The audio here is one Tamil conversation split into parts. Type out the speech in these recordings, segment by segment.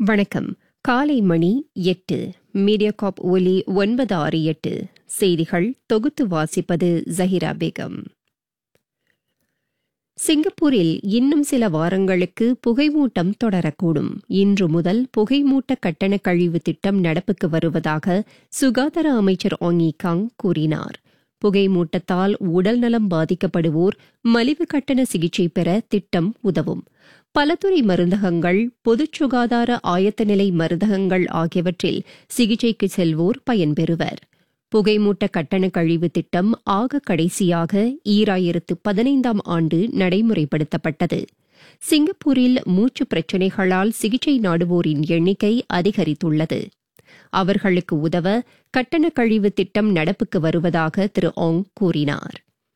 வணக்கம் காலை மணி எட்டு மீடியாகாப் ஒலி ஒன்பது ஆறு எட்டு செய்திகள் தொகுத்து வாசிப்பது ஜஹிரா பேகம் சிங்கப்பூரில் இன்னும் சில வாரங்களுக்கு புகைமூட்டம் தொடரக்கூடும் இன்று முதல் புகைமூட்ட கட்டண கழிவு திட்டம் நடப்புக்கு வருவதாக சுகாதார அமைச்சர் ஆங்கி காங் கூறினார் புகைமூட்டத்தால் உடல்நலம் பாதிக்கப்படுவோர் மலிவு கட்டண சிகிச்சை பெற திட்டம் உதவும் பலதுறை மருந்தகங்கள் பொது சுகாதார ஆயத்த நிலை மருந்தகங்கள் ஆகியவற்றில் சிகிச்சைக்கு செல்வோர் பயன்பெறுவர் புகைமூட்ட கட்டண கழிவு திட்டம் ஆக கடைசியாக ஈராயிரத்து பதினைந்தாம் ஆண்டு நடைமுறைப்படுத்தப்பட்டது சிங்கப்பூரில் மூச்சு பிரச்சினைகளால் சிகிச்சை நாடுவோரின் எண்ணிக்கை அதிகரித்துள்ளது அவர்களுக்கு உதவ கட்டண கழிவு திட்டம் நடப்புக்கு வருவதாக திரு ஆங் கூறினார்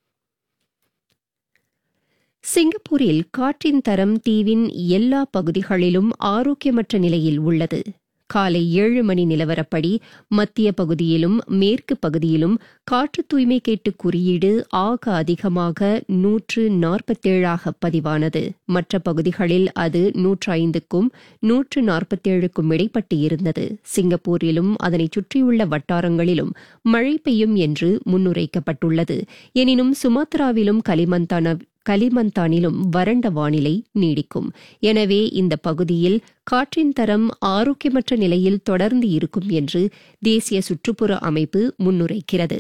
சிங்கப்பூரில் காற்றின் தரம் தீவின் எல்லா பகுதிகளிலும் ஆரோக்கியமற்ற நிலையில் உள்ளது காலை ஏழு மணி நிலவரப்படி மத்திய பகுதியிலும் மேற்கு பகுதியிலும் காற்று தூய்மை கேட்டு குறியீடு ஆக அதிகமாக நூற்று நாற்பத்தேழாக பதிவானது மற்ற பகுதிகளில் அது நூற்று ஐந்துக்கும் நூற்று நாற்பத்தேழுக்கும் இடைப்பட்டு இருந்தது சிங்கப்பூரிலும் அதனை சுற்றியுள்ள வட்டாரங்களிலும் மழை பெய்யும் என்று முன்னுரைக்கப்பட்டுள்ளது எனினும் சுமாத்ராவிலும் கலிமந்தான கலிமந்தானிலும் வறண்ட வானிலை நீடிக்கும் எனவே இந்த பகுதியில் காற்றின் தரம் ஆரோக்கியமற்ற நிலையில் தொடர்ந்து இருக்கும் என்று தேசிய சுற்றுப்புற அமைப்பு முன்னுரைக்கிறது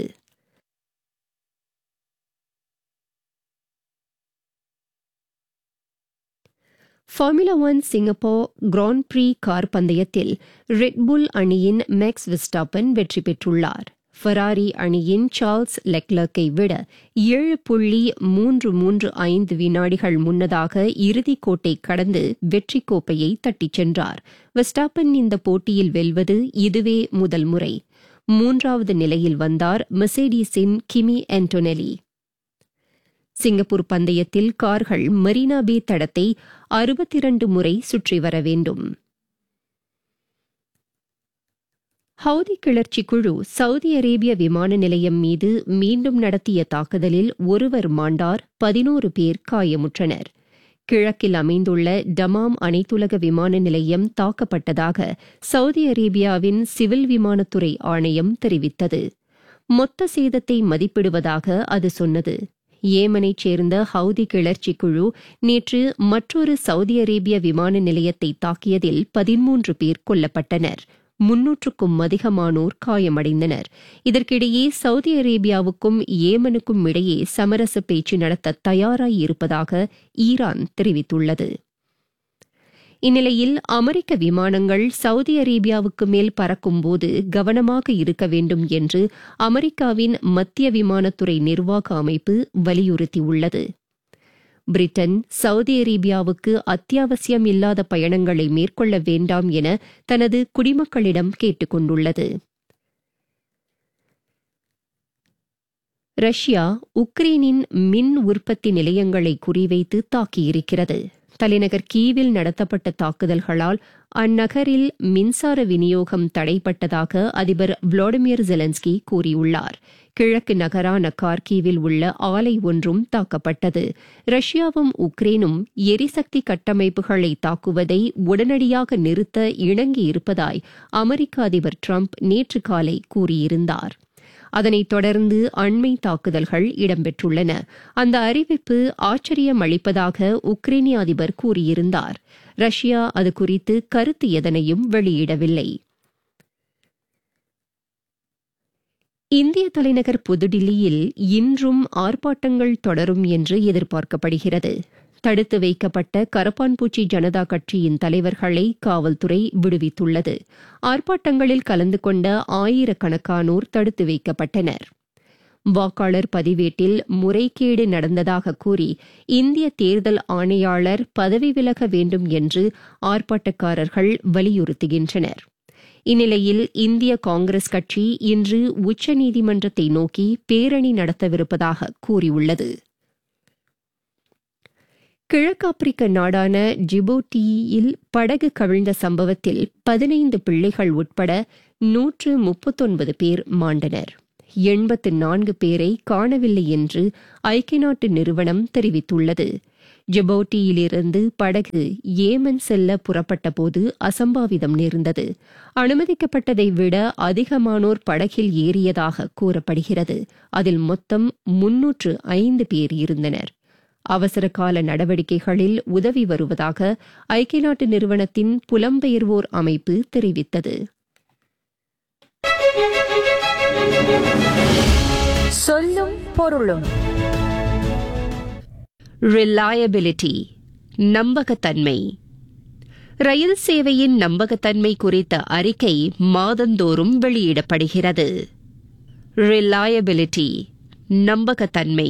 Formula One Singapore Grand Prix car பந்தயத்தில் ரெட்புல் அணியின் மேக்ஸ் விஸ்டாப்பன் வெற்றி பெற்றுள்ளார் ஃபெராரி அணியின் சார்ல்ஸ் லெக்லர்க்கை விட ஏழு புள்ளி மூன்று மூன்று ஐந்து வினாடிகள் முன்னதாக இறுதிக் கோட்டை கடந்து வெற்றி கோப்பையை தட்டிச் சென்றார் வெஸ்டாப்பன் இந்த போட்டியில் வெல்வது இதுவே முதல் முறை மூன்றாவது நிலையில் வந்தார் மெசேடிஸின் கிமி ஆண்டோனெலி சிங்கப்பூர் பந்தயத்தில் கார்கள் மரீனா பே தடத்தை அறுபத்தி இரண்டு முறை சுற்றி வர வேண்டும் ஹவுதி கிளர்ச்சி குழு சவுதி அரேபிய விமான நிலையம் மீது மீண்டும் நடத்திய தாக்குதலில் ஒருவர் மாண்டார் பதினோரு பேர் காயமுற்றனர் கிழக்கில் அமைந்துள்ள டமாம் அனைத்துலக விமான நிலையம் தாக்கப்பட்டதாக சவுதி அரேபியாவின் சிவில் விமானத்துறை ஆணையம் தெரிவித்தது மொத்த சேதத்தை மதிப்பிடுவதாக அது சொன்னது ஏமனைச் சேர்ந்த ஹவுதி கிளர்ச்சி குழு நேற்று மற்றொரு சவுதி அரேபிய விமான நிலையத்தை தாக்கியதில் பதிமூன்று பேர் கொல்லப்பட்டனர் முன்னூற்றுக்கும் அதிகமானோர் காயமடைந்தனர் இதற்கிடையே சவுதி அரேபியாவுக்கும் ஏமனுக்கும் இடையே சமரச பேச்சு நடத்த தயாராய் இருப்பதாக ஈரான் தெரிவித்துள்ளது இந்நிலையில் அமெரிக்க விமானங்கள் சவுதி அரேபியாவுக்கு மேல் பறக்கும்போது கவனமாக இருக்க வேண்டும் என்று அமெரிக்காவின் மத்திய விமானத்துறை நிர்வாக அமைப்பு வலியுறுத்தியுள்ளது பிரிட்டன் சவுதி அரேபியாவுக்கு அத்தியாவசியம் இல்லாத பயணங்களை மேற்கொள்ள வேண்டாம் என தனது குடிமக்களிடம் கேட்டுக் கொண்டுள்ளது ரஷ்யா உக்ரைனின் மின் உற்பத்தி நிலையங்களை குறிவைத்து தாக்கியிருக்கிறது தலைநகர் கீவில் நடத்தப்பட்ட தாக்குதல்களால் அந்நகரில் மின்சார விநியோகம் தடைப்பட்டதாக அதிபர் விளாடிமிர் ஜெலன்ஸ்கி கூறியுள்ளார் கிழக்கு நகரான கார்கீவில் உள்ள ஆலை ஒன்றும் தாக்கப்பட்டது ரஷ்யாவும் உக்ரைனும் எரிசக்தி கட்டமைப்புகளை தாக்குவதை உடனடியாக நிறுத்த இணங்கியிருப்பதாய் அமெரிக்க அதிபர் டிரம்ப் நேற்று காலை கூறியிருந்தார் அதனைத் தொடர்ந்து அண்மை தாக்குதல்கள் இடம்பெற்றுள்ளன அந்த அறிவிப்பு ஆச்சரியம் அளிப்பதாக உக்ரைனிய அதிபர் கூறியிருந்தார் ரஷ்யா அது குறித்து கருத்து எதனையும் வெளியிடவில்லை இந்திய தலைநகர் புதுடில்லியில் இன்றும் ஆர்ப்பாட்டங்கள் தொடரும் என்று எதிர்பார்க்கப்படுகிறது தடுத்து வைக்கப்பட்ட கரப்பான்பூச்சி ஜனதா கட்சியின் தலைவர்களை காவல்துறை விடுவித்துள்ளது ஆர்ப்பாட்டங்களில் கலந்து கொண்ட ஆயிரக்கணக்கானோர் தடுத்து வைக்கப்பட்டனர் வாக்காளர் பதிவேட்டில் முறைகேடு நடந்ததாக கூறி இந்திய தேர்தல் ஆணையாளர் பதவி விலக வேண்டும் என்று ஆர்ப்பாட்டக்காரர்கள் வலியுறுத்துகின்றனர் இந்நிலையில் இந்திய காங்கிரஸ் கட்சி இன்று உச்சநீதிமன்றத்தை நோக்கி பேரணி நடத்தவிருப்பதாக கூறியுள்ளது கிழக்காப்பிரிக்க நாடான ஜிபோட்டியில் படகு கவிழ்ந்த சம்பவத்தில் பதினைந்து பிள்ளைகள் உட்பட நூற்று முப்பத்தொன்பது பேர் மாண்டனர் எண்பத்து நான்கு பேரை காணவில்லை என்று ஐக்கிய நாட்டு நிறுவனம் தெரிவித்துள்ளது ஜிபோட்டியிலிருந்து படகு ஏமன் செல்ல புறப்பட்ட போது அசம்பாவிதம் நேர்ந்தது அனுமதிக்கப்பட்டதை விட அதிகமானோர் படகில் ஏறியதாக கூறப்படுகிறது அதில் மொத்தம் முன்னூற்று ஐந்து பேர் இருந்தனர் அவசர கால நடவடிக்கைகளில் உதவி வருவதாக ஐக்கிய நாட்டு நிறுவனத்தின் புலம்பெயர்வோர் அமைப்பு தெரிவித்தது சொல்லும் பொருளும் ரிலையபிலிட்டி நம்பகத்தன்மை ரயில் சேவையின் நம்பகத்தன்மை குறித்த அறிக்கை மாதந்தோறும் வெளியிடப்படுகிறது ரிலையபிலிட்டி நம்பகத்தன்மை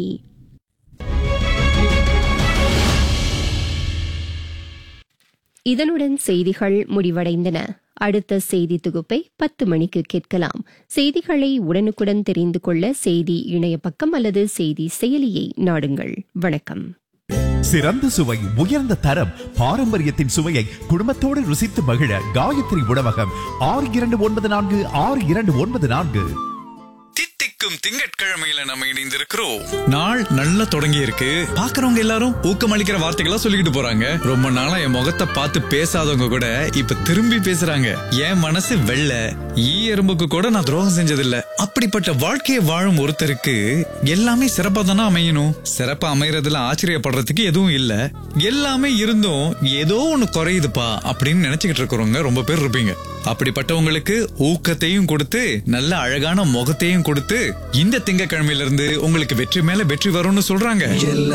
இதனுடன் செய்திகள் முடிவடைந்தன அடுத்த செய்தி தொகுப்பை பத்து மணிக்கு கேட்கலாம் செய்திகளை உடனுக்குடன் தெரிந்து கொள்ள செய்தி இணைய பக்கம் அல்லது செய்தி செயலியை நாடுங்கள் வணக்கம் சிறந்த சுவை உயர்ந்த தரம் பாரம்பரியத்தின் சுவையை குடும்பத்தோடு ருசித்து மகிழ காயத்ரி உணவகம் ஆறு இரண்டு ஒன்பது நான்கு ஆறு இரண்டு ஒன்பது நான்கு தித்திக்கும் திங்கட்கிழமையில நம்ம இணைந்திருக்கிறோம் நாள் நல்லா தொடங்கி இருக்கு பாக்குறவங்க எல்லாரும் ஊக்கமளிக்கிற வார்த்தைகளா சொல்லிக்கிட்டு போறாங்க ரொம்ப நாளா என் முகத்தை பார்த்து பேசாதவங்க கூட இப்ப திரும்பி பேசுறாங்க என் மனசு வெள்ள ஈ எறும்புக்கு கூட நான் துரோகம் செஞ்சதில்ல அப்படிப்பட்ட வாழ்க்கையை வாழும் ஒருத்தருக்கு எல்லாமே சிறப்பா தானே அமையணும் சிறப்பா அமையறதுல ஆச்சரியப்படுறதுக்கு எதுவும் இல்ல எல்லாமே இருந்தும் ஏதோ ஒண்ணு குறையுதுப்பா அப்படின்னு நினைச்சுக்கிட்டு இருக்கிறவங்க ரொம்ப பேர் இருப்பீங்க அப்படிப்பட்டவங்களுக்கு ஊக்கத்தையும் கொடுத்து நல்ல அழகான முகத்தையும் கொடுத்து இந்த திங்கக்கிழமையில இருந்து உங்களுக்கு வெற்றி மேல வெற்றி வரும்னு சொல்றாங்க